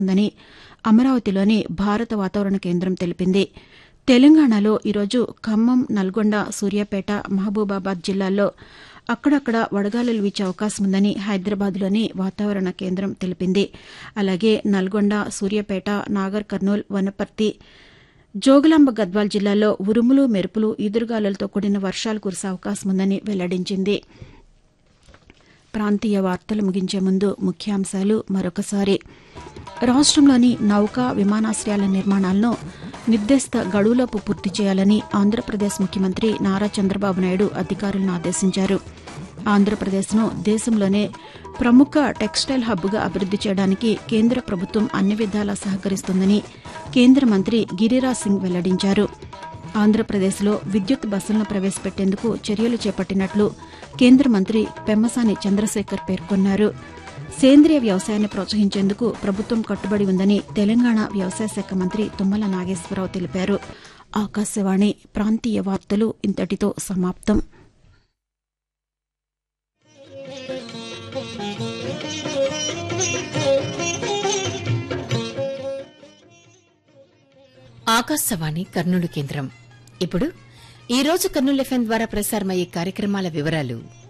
ఉందని అమరావతిలోని భారత వాతావరణ కేంద్రం తెలిపింది తెలంగాణలో ఈరోజు ఖమ్మం నల్గొండ సూర్యాపేట మహబూబాబాద్ జిల్లాల్లో అక్కడక్కడ వడగాలులు వీచే అవకాశం ఉందని హైదరాబాద్లోని వాతావరణ కేంద్రం తెలిపింది అలాగే నల్గొండ సూర్యాపేట నాగర్ కర్నూల్ వనపర్తి జోగులాంబ గద్వాల్ జిల్లాల్లో ఉరుములు మెరుపులు ఈదురుగాలులతో కూడిన వర్షాలు కురిసే అవకాశం ఉందని వెల్లడించింది ప్రాంతీయ వార్తలు ముగించే ముందు ముఖ్యాంశాలు మరొకసారి రాష్టంలోని నౌకా విమానాశ్రయాల నిర్మాణాలను నిర్దేశిత గడువులోపు పూర్తి చేయాలని ఆంధ్రప్రదేశ్ ముఖ్యమంత్రి నారా చంద్రబాబు నాయుడు అధికారులను ఆదేశించారు ఆంధ్రప్రదేశ్ను దేశంలోనే ప్రముఖ టెక్స్టైల్ హబ్గా అభివృద్ది చేయడానికి కేంద్ర ప్రభుత్వం అన్ని విధాలా సహకరిస్తుందని కేంద్ర మంత్రి గిరిరాజ్ సింగ్ వెల్లడించారు ఆంధ్రప్రదేశ్లో విద్యుత్ బస్సులను ప్రవేశపెట్టేందుకు చర్యలు చేపట్టినట్లు కేంద్ర మంత్రి పెమ్మసాని చంద్రశేఖర్ పేర్కొన్నారు సేంద్రియ వ్యవసాయాన్ని ప్రోత్సహించేందుకు ప్రభుత్వం కట్టుబడి ఉందని తెలంగాణ వ్యవసాయ శాఖ మంత్రి తుమ్మల నాగేశ్వరరావు తెలిపారు ఆకాశవాణి ప్రాంతీయ వార్తలు ఇంతటితో సమాప్తం ఆకాశవాణి కర్నూలు కేంద్రం ఇప్పుడు ఈ రోజు కర్నూలు ఎఫ్ఎం ద్వారా ప్రసారమయ్యే కార్యక్రమాల వివరాలు